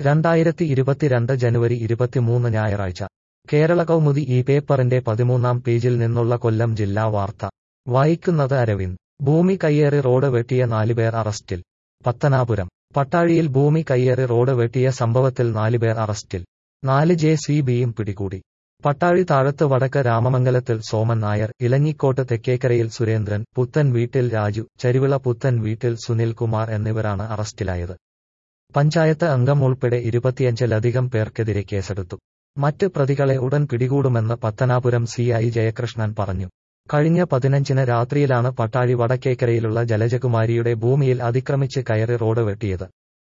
രണ്ടായിരത്തി ഇരുപത്തിരണ്ട് ജനുവരി ഇരുപത്തിമൂന്ന് ഞായറാഴ്ച കേരള കൗമുദി ഈ പേപ്പറിന്റെ പതിമൂന്നാം പേജിൽ നിന്നുള്ള കൊല്ലം ജില്ലാ വാർത്ത വായിക്കുന്നത് അരവിന്ദ് ഭൂമി കയ്യേറി റോഡ് വെട്ടിയ നാലുപേർ അറസ്റ്റിൽ പത്തനാപുരം പട്ടാഴിയിൽ ഭൂമി കയ്യേറി റോഡ് വെട്ടിയ സംഭവത്തിൽ നാലുപേർ അറസ്റ്റിൽ നാല് ജെ സി ബിയും പിടികൂടി പട്ടാഴി താഴത്ത് വടക്ക് രാമമംഗലത്തിൽ സോമൻ നായർ ഇലഞ്ഞിക്കോട്ട് തെക്കേക്കരയിൽ സുരേന്ദ്രൻ പുത്തൻ വീട്ടിൽ രാജു ചരിവിള പുത്തൻ വീട്ടിൽ സുനിൽകുമാർ എന്നിവരാണ് അറസ്റ്റിലായത് പഞ്ചായത്ത് അംഗം ഉൾപ്പെടെ ഇരുപത്തിയഞ്ചിലധികം പേർക്കെതിരെ കേസെടുത്തു മറ്റ് പ്രതികളെ ഉടൻ പിടികൂടുമെന്ന് പത്തനാപുരം സി ഐ ജയകൃഷ്ണൻ പറഞ്ഞു കഴിഞ്ഞ പതിനഞ്ചിന് രാത്രിയിലാണ് പട്ടാഴി വടക്കേക്കരയിലുള്ള ജലജകുമാരിയുടെ ഭൂമിയിൽ അതിക്രമിച്ച് കയറി റോഡ് വെട്ടിയത്